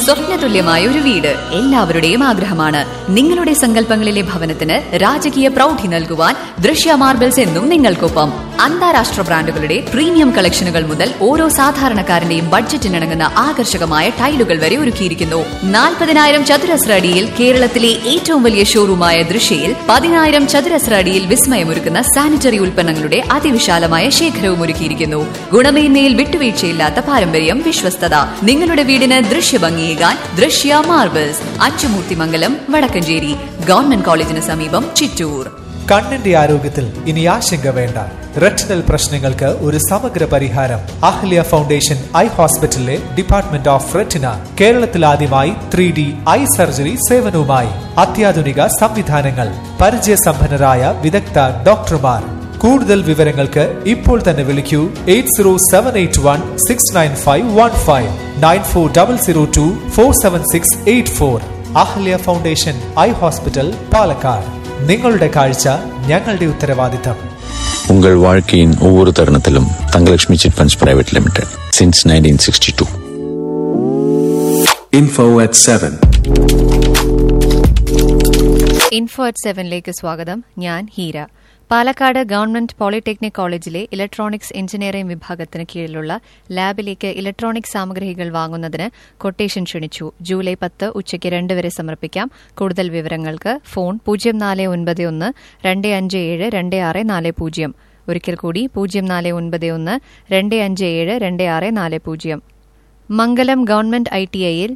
സ്വപ്നതുല്യമായ ഒരു വീട് എല്ലാവരുടെയും ആഗ്രഹമാണ് നിങ്ങളുടെ സങ്കല്പങ്ങളിലെ ഭവനത്തിന് രാജകീയ പ്രൗഢി നൽകുവാൻ ദൃശ്യ മാർബിൾസ് എന്നും നിങ്ങൾക്കൊപ്പം അന്താരാഷ്ട്ര ബ്രാൻഡുകളുടെ പ്രീമിയം കളക്ഷനുകൾ മുതൽ ഓരോ സാധാരണക്കാരന്റെയും ബഡ്ജറ്റിനിണങ്ങുന്ന ആകർഷകമായ ടൈലുകൾ വരെ ഒരുക്കിയിരിക്കുന്നു നാൽപ്പതിനായിരം ചതുരശ്ര അടിയിൽ കേരളത്തിലെ ഏറ്റവും വലിയ ഷോറൂമായ ദൃശ്യയിൽ പതിനായിരം ചതുരശ്ര അടിയിൽ വിസ്മയമൊരുക്കുന്ന സാനിറ്ററി ഉൽപ്പന്നങ്ങളുടെ അതിവിശാലമായ ശേഖരവും ഒരുക്കിയിരിക്കുന്നു ഗുണമേന്മയിൽ വിട്ടുവീഴ്ചയില്ലാത്ത പാരമ്പര്യം വിശ്വസ്തത നിങ്ങളുടെ വീടിന് ദൃശ്യഭംഗിയേകാൻ ദൃശ്യ മാർബിൾസ് അച്ചുമൂർത്തിമംഗലം വടക്കഞ്ചേരി ഗവൺമെന്റ് കോളേജിന് സമീപം ചിറ്റൂർ കണ്ണിന്റെ ആരോഗ്യത്തിൽ ഇനി ആശങ്ക വേണ്ട റെറ്റിനൽ പ്രശ്നങ്ങൾക്ക് ഒരു സമഗ്ര പരിഹാരം അഹ്ല്യ ഫൗണ്ടേഷൻ ഐ ഹോസ്പിറ്റലിലെ ഡിപ്പാർട്ട്മെന്റ് ഓഫ് റെറ്റിന കേരളത്തിൽ ആദ്യമായി ത്രീ ഡി ഐ സർജറി സേവനവുമായി അത്യാധുനിക സംവിധാനങ്ങൾ പരിചയസമ്പന്നരായ വിദഗ്ധ ഡോക്ടർമാർ കൂടുതൽ വിവരങ്ങൾക്ക് ഇപ്പോൾ തന്നെ വിളിക്കൂ eight zero seven eight one six nine five one five nine four double zero two four seven six eight four Ahalya foundation eye hospital Palakkad നിങ്ങളുടെ കാഴ്ച ഞങ്ങളുടെ ഉത്തരവാദിത്തം உங்கள் வாழ்க்கையின் ஒவ்வொரு தருணத்திலும் Thangalakshmi chit funds private limited since nineteen sixty two Info at 7. Info at സെവനിലേക്ക് സ്വാഗതം ഞാൻ ഹീര പാലക്കാട് ഗവൺമെന്റ് പോളിടെക്നിക് കോളേജിലെ ഇലക്ട്രോണിക്സ് എഞ്ചിനീയറിംഗ് വിഭാഗത്തിന് കീഴിലുള്ള ലാബിലേക്ക് ഇലക്ട്രോണിക് സാമഗ്രികൾ വാങ്ങുന്നതിന് കൊട്ടേഷൻ ക്ഷണിച്ചു ജൂലൈ പത്ത് ഉച്ചയ്ക്ക് രണ്ട് വരെ സമർപ്പിക്കാം കൂടുതൽ വിവരങ്ങൾക്ക് ഫോൺ പൂജ്യം നാല് ഒൻപത് ഒന്ന് രണ്ട് അഞ്ച് ഏഴ് രണ്ട് ആറ് നാല് പൂജ്യം ഒരിക്കൽ കൂടി പൂജ്യം നാല് ഒൻപത് ഒന്ന് രണ്ട് അഞ്ച് ഏഴ് രണ്ട് ആറ് നാല് പൂജ്യം മംഗലം ഗവൺമെന്റ് ഐ ടി ഐയിൽ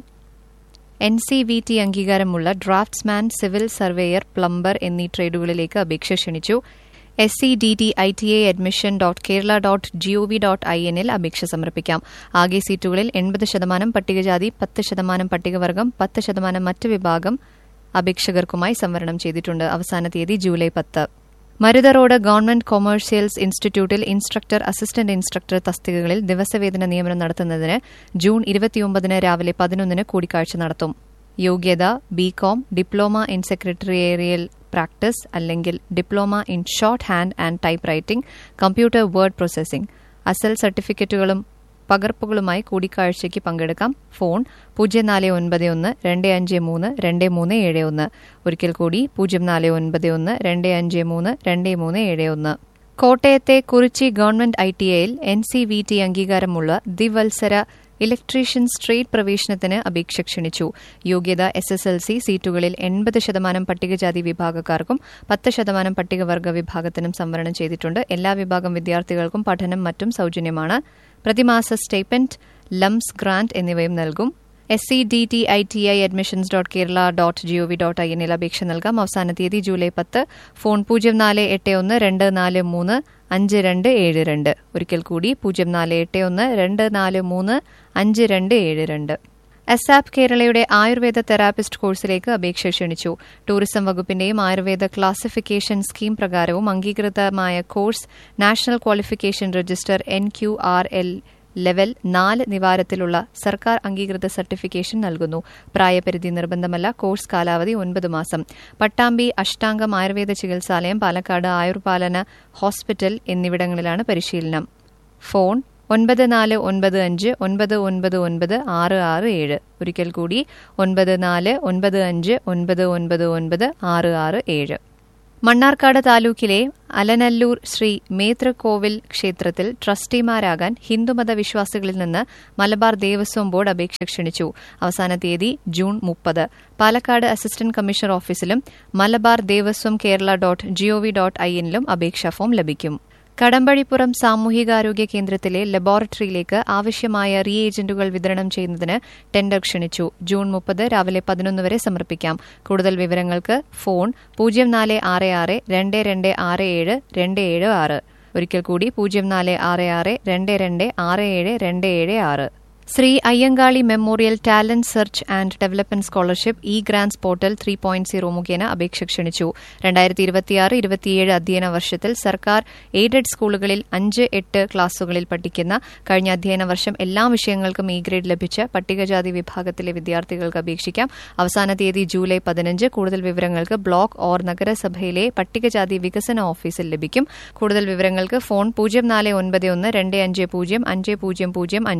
എൻ സി വി ടി അംഗീകാരമുള്ള ഡ്രാഫ്റ്റ്സ്മാൻ സിവിൽ സർവേയർ പ്ലംബർ എന്നീ ട്രേഡുകളിലേക്ക് അപേക്ഷ ക്ഷണിച്ചു S C D T I T I admission dot Kerala dot G O V dot I എന്നിൽ അപേക്ഷ സമർപ്പിക്കാം ആകെ സീറ്റുകളിൽ എൺപത് ശതമാനം പട്ടികജാതി പത്ത് ശതമാനം പട്ടികവർഗം പത്ത് ശതമാനം മറ്റ് വിഭാഗം അപേക്ഷകർക്കുമായി സംവരണം ചെയ്തിട്ടുണ്ട് അവസാന തീയതി ജൂലൈ പത്ത് മരുത റോഡ് ഗവൺമെന്റ് കൊമേഴ്സ്യൽസ് ഇൻസ്റ്റിറ്റ്യൂട്ടിൽ ഇൻസ്ട്രക്ടർ അസിസ്റ്റന്റ് ഇൻസ്ട്രക്ടർ തസ്തികകളിൽ ദിവസവേതന നിയമനം നടത്തുന്നതിന് ജൂൺ ഇരുപത്തിയൊമ്പതിന് രാവിലെ പതിനൊന്നിന് കൂടിക്കാഴ്ച നടത്തും യോഗ്യത B Com diploma in secretarial practice അല്ലെങ്കിൽ diploma in shorthand and typewriting computer word processing അസൽ സർട്ടിഫിക്കറ്റുകളും പകർപ്പുകളുമായി കൂടിക്കാഴ്ചയ്ക്ക് പങ്കെടുക്കാം ഫോൺ പൂജ്യം നാല് ഒൻപത് ഒന്ന് രണ്ട് അഞ്ച് മൂന്ന് രണ്ട് മൂന്ന് ഏഴ് ഒന്ന് ഒരിക്കൽ കൂടി പൂജ്യം നാല് ഒൻപത് ഒന്ന് രണ്ട് അഞ്ച് മൂന്ന് രണ്ട് മൂന്ന് ഏഴ് ഒന്ന് കോട്ടയത്തെ കുറിച്ചി ഗവൺമെന്റ് ഐ ടി ഐയിൽ എൻ സി വി ടി അംഗീകാരമുള്ള ദിവത്സര ഇലക്ട്രീഷ്യൻ സ്ട്രേറ്റ് പ്രവേശനത്തിന് അപേക്ഷ ക്ഷണിച്ചു യോഗ്യത എസ് എസ് എൽ സി സീറ്റുകളിൽ എൺപത് ശതമാനം പട്ടികജാതി വിഭാഗക്കാർക്കും പത്ത് ശതമാനം പട്ടികവർഗ വിഭാഗത്തിനും സംവരണം ചെയ്തിട്ടുണ്ട് എല്ലാ വിഭാഗം വിദ്യാർത്ഥികൾക്കും പഠനം മറ്റും സൌജന്യമാണ് പ്രതിമാസ സ്റ്റേപ്പൻഡ് ലംസ് ഗ്രാന്റ് എന്നിവയും നൽകും S C D T I T I admissions dot Kerala dot G O V dot I എന്നിൽ അപേക്ഷ നൽകാം അവസാന തീയതി ജൂലൈ പത്ത് ഫോൺ പൂജ്യം നാല് എട്ട് ഒന്ന് രണ്ട് നാല് മൂന്ന് അഞ്ച് രണ്ട് ഏഴ് രണ്ട് ഒരിക്കൽ കൂടി പൂജ്യം നാല് എട്ട് ഒന്ന് രണ്ട് നാല് മൂന്ന് അഞ്ച് രണ്ട് ഏഴ് രണ്ട് അസാപ് കേരളയുടെ ആയുർവേദ തെറാപ്പിസ്റ്റ് കോഴ്സിലേക്ക് അപേക്ഷ ക്ഷണിച്ചു ടൂറിസം വകുപ്പിന്റെയും ആയുർവേദ ക്ലാസിഫിക്കേഷൻ സ്കീം പ്രകാരവും അംഗീകൃതമായ course national qualification register N Q R L level നാല് നിവാരത്തിലുള്ള സർക്കാർ അംഗീകൃത സർട്ടിഫിക്കേഷൻ നൽകുന്നു പ്രായപരിധി നിർബന്ധമല്ല കോഴ്സ് കാലാവധി ഒൻപത് മാസം പട്ടാമ്പി അഷ്ടാംഗം ആയുർവേദ ചികിത്സാലയം പാലക്കാട് ആയുർപാലന ഹോസ്പിറ്റൽ എന്നിവിടങ്ങളിലാണ് പരിശീലനം ഫോൺ ഒൻപത് നാല് ഒൻപത് അഞ്ച് ഒൻപത് ഒൻപത് ഒൻപത് ആറ് ആറ് ഏഴ് ഒരിക്കൽ കൂടി ഒൻപത് നാല് ഒൻപത് അഞ്ച് ഒൻപത് ഒൻപത് ഒൻപത് ആറ് ആറ് ഏഴ് മണ്ണാർക്കാട് താലൂക്കിലെ അലനല്ലൂർ ശ്രീ മേത്രക്കോവിൽ ക്ഷേത്രത്തിൽ ട്രസ്റ്റിമാരാകാൻ ഹിന്ദുമത വിശ്വാസികളിൽ നിന്ന് മലബാർ ദേവസ്വം ബോർഡ് അപേക്ഷ ക്ഷണിച്ചു അവസാന തീയതി ജൂൺ മുപ്പത് പാലക്കാട് അസിസ്റ്റന്റ് കമ്മീഷണർ ഓഫീസിലും Malabar Devaswom Kerala dot GOV dot I എന്നിലും അപേക്ഷാ ഫോം ലഭിക്കും കടമ്പഴിപ്പുറം സാമൂഹികാരോഗ്യ കേന്ദ്രത്തിലെ ലബോറട്ടറിയിലേക്ക് ആവശ്യമായ റീ ഏജന്റുകൾ വിതരണം ചെയ്യുന്നതിന് ടെൻഡർ ക്ഷണിച്ചു ജൂൺ മുപ്പത് രാവിലെ പതിനൊന്ന് വരെ സമർപ്പിക്കാം കൂടുതൽ വിവരങ്ങൾക്ക് ഫോൺ പൂജ്യം നാല് ആറ് ആറ് രണ്ട് രണ്ട് ആറ് ഏഴ് രണ്ട് ഏഴ് ആറ് ഒരിക്കൽ കൂടി പൂജ്യം നാല് ആറ് ആറ് രണ്ട് രണ്ട് ആറ് ഏഴ് രണ്ട് ഏഴ് ആറ് Shri Ayyankali memorial talent search and development scholarship E grants portal three point zero മുഖേന അപേക്ഷ ക്ഷണിച്ചു രണ്ടായിരത്തി ഇരുപത്തിയാറ് ഇരുപത്തിയേഴ് അധ്യയന വർഷത്തിൽ സർക്കാർ എയ്ഡഡ് സ്കൂളുകളിൽ അഞ്ച് എട്ട് ക്ലാസുകളിൽ പഠിക്കുന്ന കഴിഞ്ഞ അധ്യയന വർഷം എല്ലാ വിഷയങ്ങൾക്കും ഇ ഗ്രേഡ് ലഭിച്ച പട്ടികജാതി വിഭാഗത്തിലെ വിദ്യാർത്ഥികൾക്ക് അപേക്ഷിക്കാം അവസാന തീയതി ജൂലൈ പതിനഞ്ച് കൂടുതൽ വിവരങ്ങൾക്ക് ബ്ലോക്ക് ഓർ നഗരസഭയിലെ പട്ടികജാതി വികസന ഓഫീസിൽ ലഭിക്കും കൂടുതൽ വിവരങ്ങൾക്ക് ഫോൺ പൂജ്യം നാല് ഒൻപത് ഒന്ന് രണ്ട് അഞ്ച് പൂജ്യം അഞ്ച് പൂജ്യം പൂജ്യം അഞ്ച്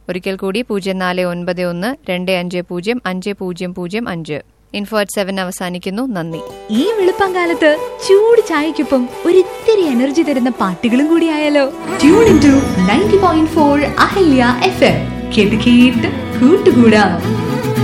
ഒരിക്കൽ കൂടി പൂജ്യം നാല് ഒൻപത് ഒന്ന് രണ്ട് അഞ്ച് പൂജ്യം അഞ്ച് പൂജ്യം പൂജ്യം അഞ്ച് ഇൻഫോ അറ്റ് സെവൻ അവസാനിക്കുന്നു നന്ദി ഈ വെളുപ്പംകാലത്ത് ചൂട് ചായക്കൊപ്പം ഒരിത്തിരി എനർജി തരുന്ന പാട്ടുകളും കൂടി ആയാലോ tune in to ninety point four Ahalya F M കേട്ട് കേട്ട് കൂട്ടുകൂടാം